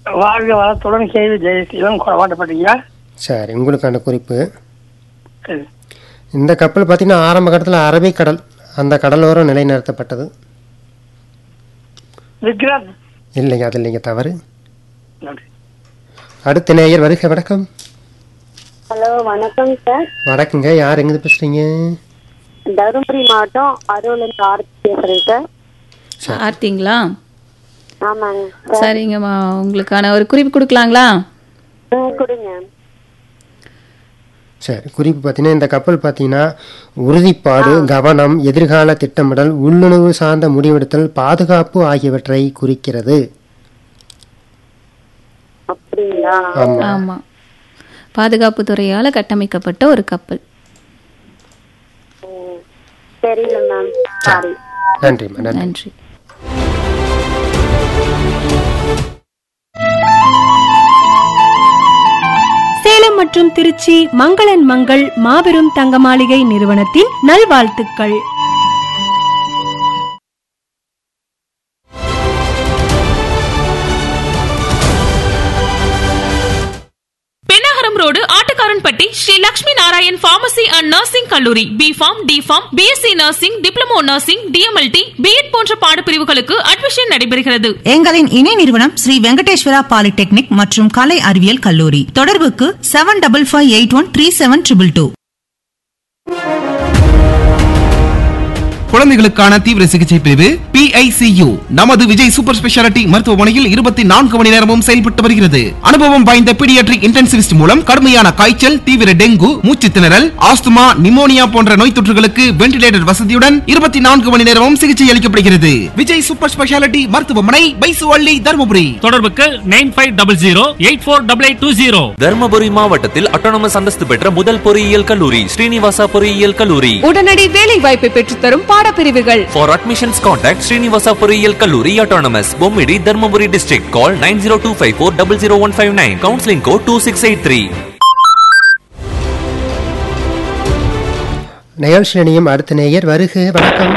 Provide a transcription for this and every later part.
வாழ்க வளத்துடன் செய்தி ஜெயசீலம் கொடவாட்டப்பட்டீங்க சரி உங்களுக்கான குறிப்பு சரி இந்த கப்பல் பார்த்தீங்கன்னா ஆரம்ப கட்டத்தில் அரபிக்கடல் அந்த கடலோரம் நிலைநிறுத்தப்பட்டது விக்ராந்த் இல்லைங்க அது இல்லைங்க தவறு நன்றி அடுத்த நேயர் வருக வணக்கம் ஹலோ வணக்கம் சார் வணக்கங்க யார் எங்கிருந்து பேசுறீங்க தருமபுரி மாவட்டம் அருள்லேருந்து ஆர்த்தி பேசுகிறேன் சார் ஆர்த்திங்களா ஆமாங்க சார் சரிங்கம்மா உங்களுக்கான ஒரு குறிப்பு கொடுக்கலாங்களா ஆ, கொடுங்க சரி குறிப்பு பார்த்தீங்கன்னா இந்த கப்பல் பார்த்தீங்கன்னா உறுதிப்பாடு கவனம் எதிர்கால திட்டமிடல் உள்ளுணர்வு சார்ந்த முடிவெடுத்தல் பாதுகாப்பு ஆகியவற்றை குறிக்கிறது அப்படிங்களா ஆமா ஆமா பாதுகாப்பு துறையால கட்டமைக்கப்பட்ட ஒரு கப்பல் தெரியல மேம் சாரி நன்றிம்மா நன்றி நன்றி சேலம் மற்றும் திருச்சி மங்களன் மங்கள் மாபெரும் தங்க மாளிகை நிறுவனத்தின் நல்வாழ்த்துக்கள் Pennagaram road Attukaranpatti Sri Lakshmi Narayan pharmacy and nursing கல்லூரி B pharm D pharm BSc nursing diploma nursing DMLT BEd போன்ற பாடப்பிரிவுகளுக்கு அட்மிஷன் நடைபெறுகிறது எங்களின் இணை நிறுவனம் ஸ்ரீ வெங்கடேஸ்வரா பாலிடெக்னிக் மற்றும் கலை அறிவியல் கல்லூரி தொடர்புக்கு seven double five eight one three seven triple two குழந்தைகளுக்கான தீவிர சிகிச்சை பிரிவு PICU நமது விஜய் சூப்பர் ஸ்பெஷாலிட்டி மருத்துவமனையில் இருபத்தி நான்கு மணி நேரமும் செயல்பட்டு வருகிறது அனுபவம் வாய்ந்த பீடியாட்ரிக் இன்டென்சிவிஸ்ட் மூலம் கடுமையான காய்ச்சல் தீவிர டெங்கு மூச்சு திணறல் ஆஸ்துமா நிமோனியா போன்ற நோய் தொற்றுகளுக்கு வென்டிலேட்டர் வசதியுடன் இருபத்தி நான்கு மணி நேரமும் சிகிச்சை அளிக்கப்படுகிறது விஜய் சூப்பர் ஸ்பெஷாலிட்டி மருத்துவமனை பைசுவள்ளி தருமபுரி தொடர்புக்கு nine five double zero eight four double eight two zero Dharmapuri மாவட்டத்தில் அட்டானமஸ் அந்தஸ்து பெற்ற முதல் பொறியியல் கல்லூரி ஸ்ரீனிவாசா பொறியியல் கல்லூரி உடனடி வேலை வாய்ப்பை பெற்றுத்தரும் பாடப்பிரிவுகள் For admissions contact Srinivasa பொறியியல் கல்லூரி autonomous Bommidi Dharmapuri district call 9025400159 counseling code 2683 நிகழ்ச்சி நிலையம் அடுத்த நேயர் வருக வணக்கம்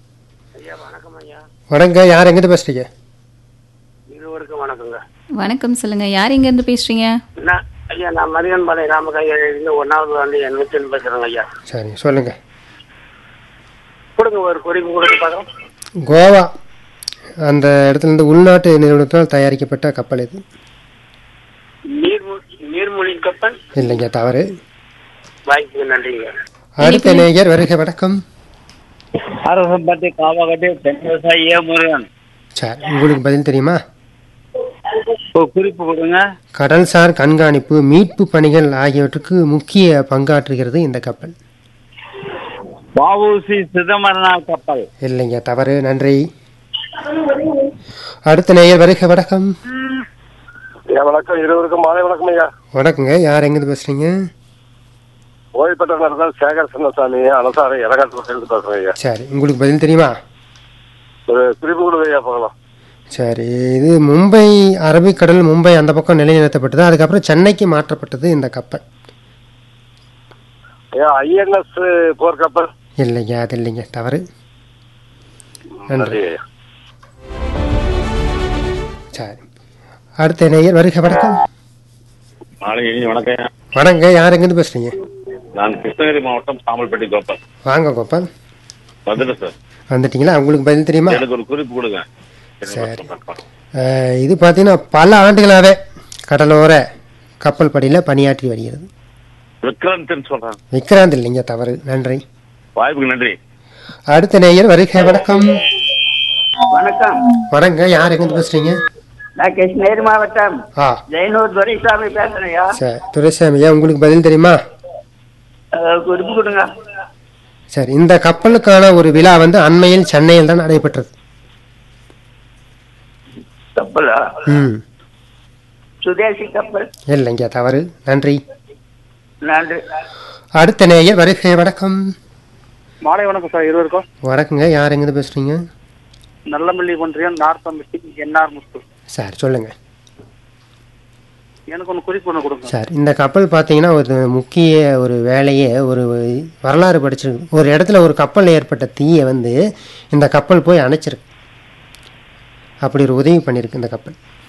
வணக்கம் யார் எங்கிருந்து பேசுறீங்க இருவருக்கும் வணக்கங்க வணக்கம் சொல்லுங்க யார் இங்க இருந்து பேசுறீங்க நான் ஐயா நான் மதியன் பாளையம் ராமகையிலிருந்து ஒன்னாவது வந்து என் வீட்டில் பேசுறேங்க ஐயா சரி சொல்லுங்க கொடுங்க ஒரு குறிப்பு கொடுங்க பார்க்கலாம் கோவா அந்த இடத்துல இருந்து உள்நாட்டு நிறுவனத்தால் தயாரிக்கப்பட்ட கப்பல் இது நீர்மூ- நீர்மூழ்கி கப்பல் இல்லைங்க தவறு வாய்ப்புக்கு நன்றிங்க அடுத்த நேயர் வருக வணக்கம் அரசம்பட்டி காவாக்கட்டி தென் விவசாயி ஏ முருகன் சரி உங்களுக்கு பதில் தெரியுமா ஒரு குறிப்பு கொடுங்க கடல்சார் கண்காணிப்பு மீட்பு பணிகள் ஆகியவற்றுக்கு முக்கிய பங்காற்றுகிறது இந்த கப்பல் வஉசி சிதம்பரனார் கப்பல் இல்லைங்க தவறு நன்றி அடுத்த நேயர் வருக வணக்கம் ஐயா வணக்கம் இருவருக்கும் மாலை வணக்கம் ஐயா வணக்கங்க யார் எங்கிருந்து பேசுறீங்க ஓய்வு பெற்ற நடந்தால் சேகர் சின்னசாமி அனசாரை இறகாட்டு பேசுறேன் ஐயா சரி உங்களுக்கு பதில் தெரியுமா ஒரு குறிப்பு கொடுங்க ஐயா போகலாம் சரி இது மும்பை அரபிக்கடல் மும்பை அந்த பக்கம் நிலைநிறுத்தப்பட்டது அதுக்கப்புறம் சென்னைக்கு மாற்றப்பட்டது இந்த கப்பல் ஐயா ஐஎன்எஸ் போர்க்கப்பல் இல்லைங்க அது இல்லைங்க தவறு நன்றி நன்றி ஐயா சரி அடுத்த நேயர் வருக வணக்கம் நாளை வணக்கம் ஐயா. வணங்க யார் எங்கிருந்து பேசுறீங்க நான் கிருஷ்ணகிரி மாவட்டம் சாமல்பட்டி கோபால் வாங்க கோபால் வந்துட்டேன் சார் வந்துட்டீங்களா உங்களுக்கு பதில் தெரியுமா எனக்கு ஒரு குறிப்பு கொடுங்க சரி அஹ், இது பார்த்தீங்கன்னா பல ஆண்டுகளாகவே கடலோர கப்பல் படையில் பணியாற்றி வருகிறது விக்ராந்த்னு சொல்றேன் விக்ராந்த் இல்லைங்க தவறு நன்றி வாய்ப்புக்கு நன்றி அடுத்த நேயர் வருக வணக்கம் வணக்கம் வணங்க யார் எங்கிருந்து பேசுறீங்க நான் கிருஷ்ணகிரி மாவட்டம் ஆ ஜெயனூர் துரைசாமி பேசுறேன்யா சரி துரைசாமி ஐயா உங்களுக்கு பதில் தெரியுமா அஹ், குறிப்பு கொடுங்க சரி இந்த கப்பலுக்கான ஒரு விழா வந்து அண்மையில் சென்னையில் தான் நடைபெற்றது கப்பலா ம் சுதேசி கப்பல் இல்லைங்க தவறு நன்றி நன்றி அடுத்த நேயர் வருகை வணக்கம் மாலை வணக்கம் சார் இருவருக்கும் வணக்கங்க யார் எங்கிருந்து பேசுறீங்க நல்லமல்லி ஒன்றியம் நார்த்தம்பட்டி என்ஆர் முத்து சார் சொல்லுங்க எனக்கு ஒன்று குறிப்பு ஒன்று கொடுங்க சார் இந்த கப்பல் பார்த்தீங்கன்னா ஒரு முக்கிய ஒரு வேலையே ஒரு வரலாறு படிச்சிருக்கு ஒரு இடத்துல ஒரு கப்பல் ஏற்பட்ட தீயை வந்து இந்த கப்பல் போய் அணைச்சிருக்கு அப்படி ஒரு உதவி பண்ணியிருக்கு இந்த கப்பல்